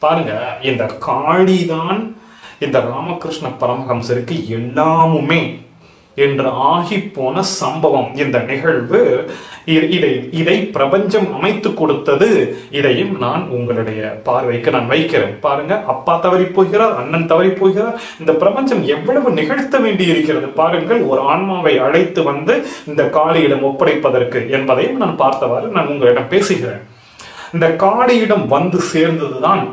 பாருங்க இந்த காளிதான் இந்த ராமகிருஷ்ண பரமஹம்சருக்கு எல்லாமுமே என்று ஆகி போன சம்பவம் இந்த நிகழ்வு இ- இதை இதை பிரபஞ்சம் அமைத்து கொடுத்தது இதையும் நான் உங்களுடைய பார்வைக்கு நான் வைக்கிறேன் பாருங்க அப்பா தவறி போகிறார் அண்ணன் தவறி போகிறார் இந்த பிரபஞ்சம் எவ்வளவு நிகழ்த்த வேண்டி இருக்கிறது பாருங்கள் ஒரு ஆன்மாவை அழைத்து வந்து இந்த காளியிடம் ஒப்படைப்பதற்கு என்பதையும் நான் பார்த்தவாறு நான் உங்களிடம் பேசுகிறேன் இந்த காளியிடம் வந்து சேர்ந்ததுதான்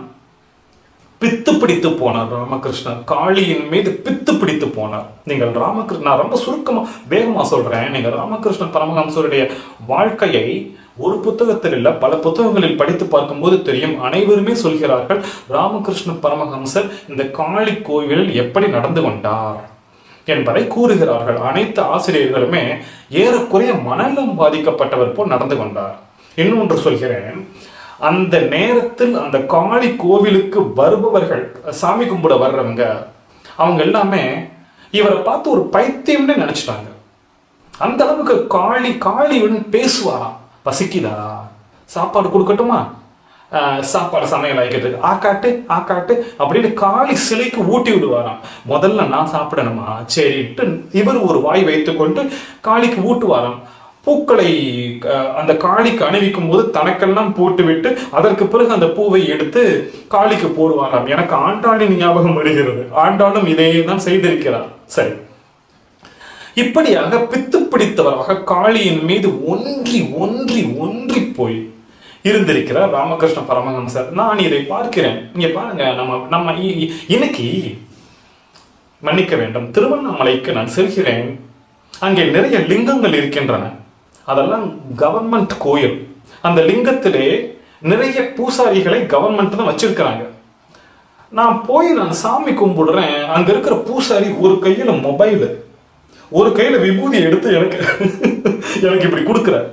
பித்து பிடித்து போனார் ராமகிருஷ்ணர் காளியின் மீது பித்து பிடித்து போனார் நீங்கள் ராமகிருஷ்ண நான் ரொம்ப சுருக்கமா வேகமா சொல்றேன் நீங்க ராமகிருஷ்ண பரமஹம்சருடைய வாழ்க்கையை ஒரு புத்தகத்தில் இல்ல பல புத்தகங்களில் படித்து பார்க்கும்போது தெரியும் அனைவருமே சொல்கிறார்கள் ராமகிருஷ்ண பரமஹம்சர் இந்த காளி கோவிலில் எப்படி நடந்து கொண்டார் என்பதை கூறுகிறார்கள் அனைத்து ஆசிரியர்களுமே ஏறக்குறைய மனநலம் பாதிக்கப்பட்டவர் போல் நடந்து கொண்டார் இன்னொன்று சொல்கிறேன் அந்த நேரத்தில் அந்த காளி கோவிலுக்கு வருபவர்கள் சாமி கும்பிட வர்றவங்க அவங்க எல்லாமே இவரை பார்த்து ஒரு பைத்தியம்னு நினைச்சிட்டாங்க அந்த அளவுக்கு காளி காளியுடன் பேசுவாராம் பசிக்குதா சாப்பாடு கொடுக்கட்டுமா ஆஹ் சாப்பாடு சமையல் ஆகிக்கிறதுக்கு ஆக்காட்டு ஆக்காட்டு அப்படின்னு காளி சிலைக்கு ஊட்டி விடுவாராம் முதல்ல நான் சாப்பிடணுமா சரிட்டு இவர் ஒரு வாய் வைத்துக்கொண்டு காளிக்கு ஊட்டுவாராம் பூக்களை அஹ், அந்த காளிக்கு அணிவிக்கும் போது தனக்கெல்லாம் போட்டுவிட்டு அதற்கு பிறகு அந்த பூவை எடுத்து காளிக்கு போடுவாராம் எனக்கு ஆண்டாளின் ஞாபகம் வருகிறது ஆண்டாளும் இதையே தான் செய்திருக்கிறார் சரி இப்படியாக பித்து பிடித்தவராக காளியின் மீது ஒன்றி ஒன்றி ஒன்றி போய் இருந்திருக்கிறார் ராமகிருஷ்ண பரமஹம்சர் நான் இதை பார்க்கிறேன் இங்க பாருங்க நம்ம நம்ம இ- இ- இன்னைக்கு மன்னிக்க வேண்டும் திருவண்ணாமலைக்கு நான் செல்கிறேன் அங்கே நிறைய லிங்கங்கள் இருக்கின்றன அதெல்லாம் கவர்மெண்ட் கோயில் அந்த லிங்கத்திலே நிறைய பூசாரிகளை கவர்மெண்ட் தான் வச்சிருக்கிறாங்க நான் போய் நான் சாமி கும்பிடுறேன் அங்க இருக்கிற பூசாரி ஒரு கையில மொபைல் ஒரு கையில விபூதி எடுத்து எனக்கு எனக்கு இப்படி கொடுக்குறார்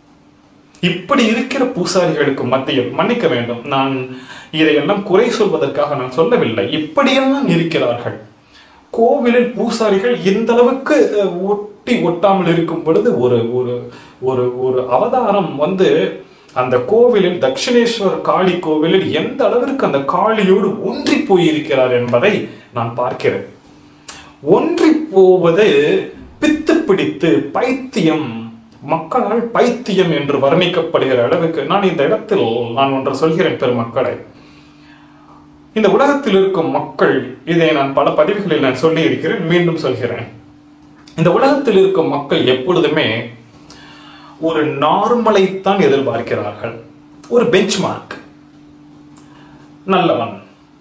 இப்படி இருக்கிற பூசாரிகளுக்கு மத்தியில் மன்னிக்க வேண்டும் நான் இதையெல்லாம் குறை சொல்வதற்காக நான் சொல்லவில்லை இப்படியெல்லாம் இருக்கிறார்கள் கோவிலில் பூசாரிகள் இந்த அளவுக்கு அஹ், ஒட்டி ஒட்டாமல் இருக்கும் பொழுது ஒரு ஒரு ஒரு ஒரு அவதாரம் வந்து அந்த கோவிலில் தட்சிணேஸ்வர் காளி கோவிலில் எந்த அளவிற்கு அந்த காளியோடு ஒன்றி போயிருக்கிறார் என்பதை நான் பார்க்கிறேன் ஒன்றி போவது பித்து பிடித்து பைத்தியம் மக்களால் பைத்தியம் என்று வர்ணிக்கப்படுகிற அளவுக்கு நான் இந்த இடத்தில் நான் ஒன்று சொல்கிறேன் பெருமக்களை இந்த உலகத்தில் இருக்கும் மக்கள் இதை நான் பல பதிவுகளில் நான் சொல்லி இருக்கிறேன் மீண்டும் சொல்கிறேன் இந்த உலகத்தில் இருக்கும் மக்கள் எப்பொழுதுமே ஒரு நார்மலைத்தான் எதிர்பார்க்கிறார்கள் ஒரு பெஞ்ச்மார்க் நல்லவன்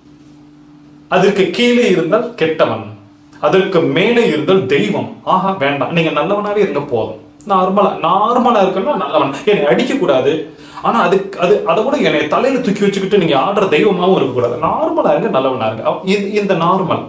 அதற்கு கீழே இருந்தால் கெட்டவன் அதற்கு மேலே இருந்தால் தெய்வம் ஆஹா வேண்டாம் நீங்க நல்லவனாவே இருங்க போதும் நார்மலா நார்மலா இருக்கணும் நல்லவன் என்னை அடிக்க கூடாது ஆனா அதுக்கு அது அதை கூட என்னை தலையில தூக்கி வச்சுக்கிட்டு நீங்க ஆடுற தெய்வமாவும் இருக்கக்கூடாது நார்மலா இருங்க நல்லவனா இருங்க அவ்- இது- இந்த நார்மல்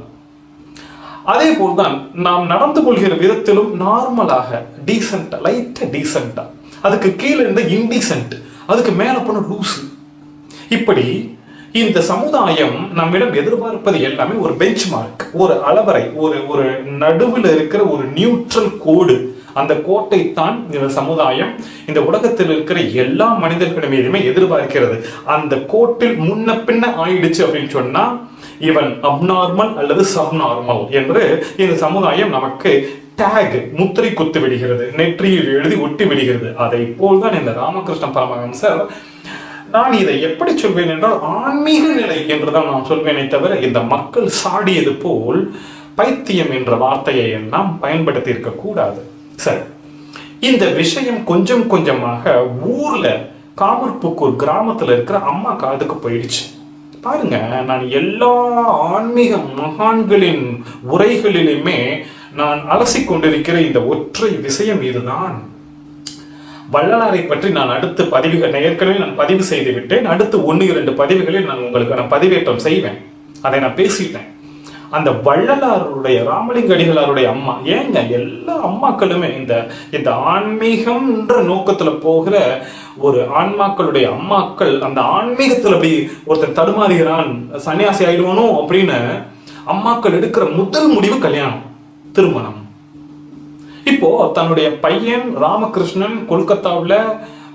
அதே போல்தான் நாம் நடந்து கொள்கிற விதத்திலும் நார்மலாக டீசெண்டா லைட்டா டீசெண்டா அதுக்கு கீழே இருந்த இன்டீசென்ட் அதுக்கு மேல போன லூசு இப்படி இந்த சமுதாயம் நம்மிடம் எதிர்பார்ப்பது எல்லாமே ஒரு பெஞ்ச் மார்க் ஒரு அளவரை ஒரு ஒரு நடுவில் இருக்கிற ஒரு நியூட்ரல் கோடு அந்த கோட்டை தான் இந்த சமுதாயம் இந்த உலகத்தில் இருக்கிற எல்லா மனிதர்கள் மீதுமே எதிர்பார்க்கிறது அந்த கோட்டில் முன்ன பின்ன ஆயிடுச்சு அப்படின்னு சொன்னா இவன் அப்நார்மல் அல்லது சப்நார்மல் என்று இந்த சமுதாயம் நமக்கு டேக் முத்திரை குத்து விடுகிறது நெற்றியில் எழுதி ஒட்டி விடுகிறது அதை போல்தான் இந்த ராமகிருஷ்ண பரமஹம்சர் நான் இதை எப்படி சொல்வேன் என்றால் ஆன்மீக நிலை என்றுதான் நான் சொல்வேனே தவிர இந்த மக்கள் சாடியது போல் பைத்தியம் என்ற வார்த்தையை எல்லாம் பயன்படுத்தி இருக்க கூடாது சரி இந்த விஷயம் கொஞ்சம் கொஞ்சமாக ஊர்ல காமர்புக்கூர் கிராமத்துல இருக்கிற அம்மா காதுக்கு போயிடுச்சு பாருங்க நான் எல்லா ஆன்மீக மகான்களின் உரைகளிலுமே நான் அலசிக் கொண்டிருக்கிற இந்த ஒற்றை விஷயம் இதுதான் வள்ளலாரை பற்றி நான் அடுத்த பதிவுகள் நான் ஏற்கனவே நான் பதிவு செய்து விட்டேன் அடுத்து ஒன்று இரண்டு பதிவுகளில் நான் உங்களுக்கு நான் பதிவேற்றம் செய்வேன் அதை நான் பேசிட்டேன் அந்த வள்ளலாருடைய ராமலிங்க அடிகளாருடைய அம்மா ஏங்க எல்லா அம்மாக்களுமே இந்த இந்த ஆன்மீகம்ன்ற நோக்கத்துல போகிற ஒரு ஆன்மாக்களுடைய அம்மாக்கள் அந்த ஆன்மீகத்துல அப்படி ஒருத்தன் தடுமாறுகிறான் சன்னியாசி ஆயிடுவானோ அப்படின்னு அம்மாக்கள் எடுக்கிற முதல் முடிவு கல்யாணம் திருமணம் இப்போ தன்னுடைய பையன் ராமகிருஷ்ணன் கொல்கத்தாவில்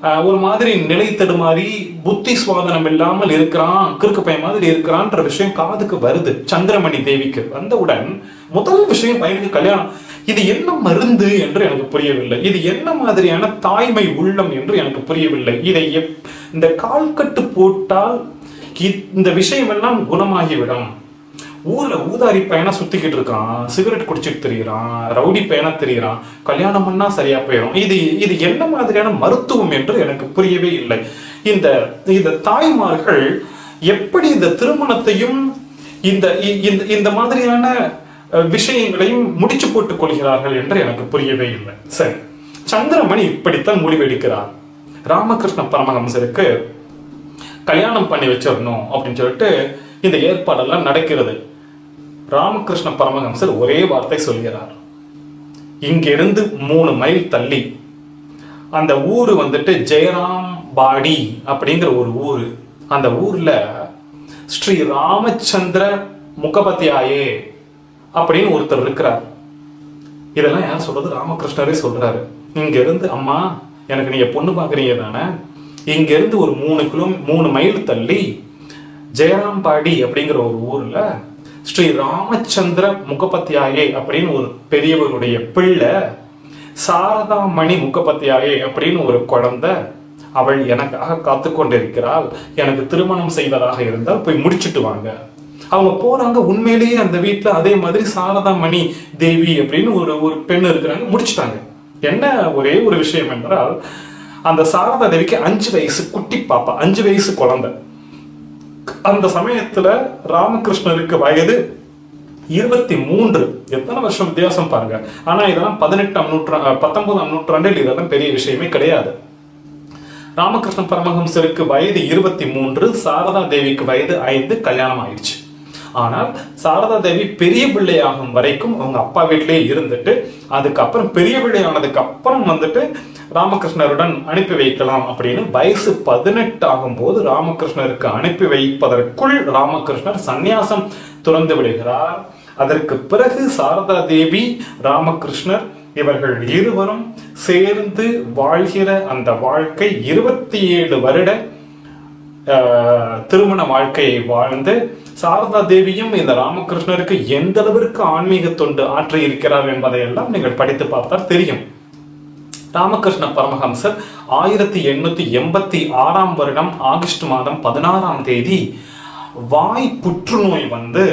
ஆஹ், ஒரு மாதிரி நிலை தடுமாறி புத்தி சுவாதனம் இல்லாமல் இருக்கிறான் கிறுக்கு பையன் மாதிரி இருக்கிறான்ற விஷயம் காதுக்கு வருது சந்திரமணி தேவிக்கு வந்தவுடன் முதல் விஷயம் பையனுக்கு கல்யாணம் இது என்ன மருந்து என்று எனக்கு புரியவில்லை இது என்ன மாதிரியான தாய்மை உள்ளம் என்று எனக்கு புரியவில்லை இதை எப்- இந்த கால்கட்டு போட்டால் இ- இந்த விஷயம் எல்லாம் குணமாகிவிடும் ஊர்ல ஊதாரி பையனா சுத்திக்கிட்டு இருக்கான் சிகரெட் குடிச்சிட்டு திரியிறான் ரவுடி பையனா திரியிறான் கல்யாணம் பண்ணா சரியா போயிடும் இது இது என்ன மாதிரியான மருத்துவம் என்று எனக்கு புரியவே இல்லை இந்த இந்த தாய்மார்கள் எப்படி இந்த திருமணத்தையும் இந்த இ- இந்த இந்த மாதிரியான அஹ், விஷயங்களையும் முடிச்சு போட்டுக் கொள்கிறார்கள் என்று எனக்கு புரியவே இல்லை சரி சந்திரமணி இப்படித்தான் முடிவெடுக்கிறார் ராமகிருஷ்ண பரமஹம்சருக்கு கல்யாணம் பண்ணி வச்சிடணும் அப்படின்னு சொல்லிட்டு இந்த ஏற்பாடெல்லாம் நடக்கிறது ராமகிருஷ்ண பரமஹம்சர் ஒரே வார்த்தை சொல்கிறார் இங்கிருந்து மூணு மைல் தள்ளி அந்த ஊர் வந்துட்டு ஜெயராம் பாடி அப்படிங்கிற ஒரு ஊர் அந்த ஊர்ல ஸ்ரீ ராமச்சந்திர முகபத்தியாயே அப்படின்னு ஒருத்தர் இருக்கிறார் இதெல்லாம் யார் சொல்றது ராமகிருஷ்ணரே சொல்றாரு இங்க இருந்து அம்மா எனக்கு நீங்க பொண்ணு பாக்குறீங்க தானே இங்க இருந்து ஒரு மூணு கிலோ மூணு மைல் தள்ளி ஜெயராம்பாடி அப்படிங்கிற ஒரு ஊர்ல ஸ்ரீ ராமச்சந்திர முகபத்தியாயே அப்படின்னு ஒரு பெரியவருடைய பிள்ளை சாரதாமணி முகபத்தியாயே அப்படின்னு ஒரு குழந்தை அவள் எனக்காக காத்து கொண்டிருக்கிறாள் எனக்கு திருமணம் செய்வதாக இருந்தால் போய் முடிச்சிட்டு வாங்க அவங்க போறாங்க உண்மையிலேயே அந்த வீட்ல அதே மாதிரி சாரதாமணி தேவி அப்படின்னு ஒரு ஒரு பெண் இருக்கிறாங்க முடிச்சிட்டாங்க என்ன ஒரே ஒரு விஷயம் என்றால் அந்த சாரதா தேவிக்கு அஞ்சு வயசு குட்டி பாப்பா அஞ்சு வயசு குழந்தை அந்த சமயத்துல ராமகிருஷ்ணருக்கு வயது இருபத்தி மூன்று எத்தனை வருஷம் வித்தியாசம் பாருங்க ஆனா இதெல்லாம் பதினெட்டாம் நூற்றா பத்தொன்பதாம் நூற்றாண்டில் இதெல்லாம் பெரிய விஷயமே கிடையாது ராமகிருஷ்ண பரமஹம்சருக்கு வயது இருபத்தி மூன்று சாரதா தேவிக்கு வயது ஐந்து கல்யாணம் ஆயிடுச்சு ஆனால் சாரதா தேவி பெரிய பிள்ளையாகும் வரைக்கும் அவங்க அப்பா வீட்டிலேயே இருந்துட்டு அதுக்கப்புறம் பெரிய பிள்ளை ஆனதுக்கு அப்புறம் வந்துட்டு ராமகிருஷ்ணருடன் அனுப்பி வைக்கலாம் அப்படின்னு வயசு பதினெட்டு ஆகும்போது ராமகிருஷ்ணருக்கு அனுப்பி வைப்பதற்குள் ராமகிருஷ்ணர் சந்நியாசம் துறந்து விடுகிறார் அதற்கு பிறகு சாரதா தேவி ராமகிருஷ்ணர் இவர்கள் இருவரும் சேர்ந்து வாழ்கிற அந்த வாழ்க்கை இருபத்தி ஏழு வருட ஆஹ், திருமண வாழ்க்கையை வாழ்ந்து சாரதா தேவியும் இந்த ராமகிருஷ்ணருக்கு எந்த அளவிற்கு ஆன்மீக தொண்டு ஆற்றி இருக்கிறார் என்பதையெல்லாம் நீங்கள் படித்து பார்த்தால் தெரியும் ராமகிருஷ்ண பரமஹம்சர் ஆயிரத்தி எண்ணூத்தி எண்பத்தி ஆறாம் வருடம் ஆகஸ்ட் மாதம் பதினாறாம் தேதி வாய் புற்றுநோய் வந்து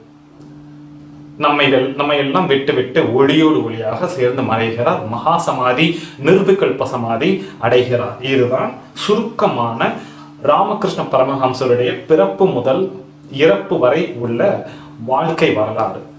நம்மை வெல்- நம்மை எல்லாம் விட்டு விட்டு ஒளியோடு ஒளியாக சேர்ந்து மறைகிறார் மகா சமாதி நிர்விகல்ப சமாதி அடைகிறார் இதுதான் சுருக்கமான ராமகிருஷ்ண பரமஹம்சருடைய பிறப்பு முதல் இறப்பு வரை உள்ள வாழ்க்கை வரலாறு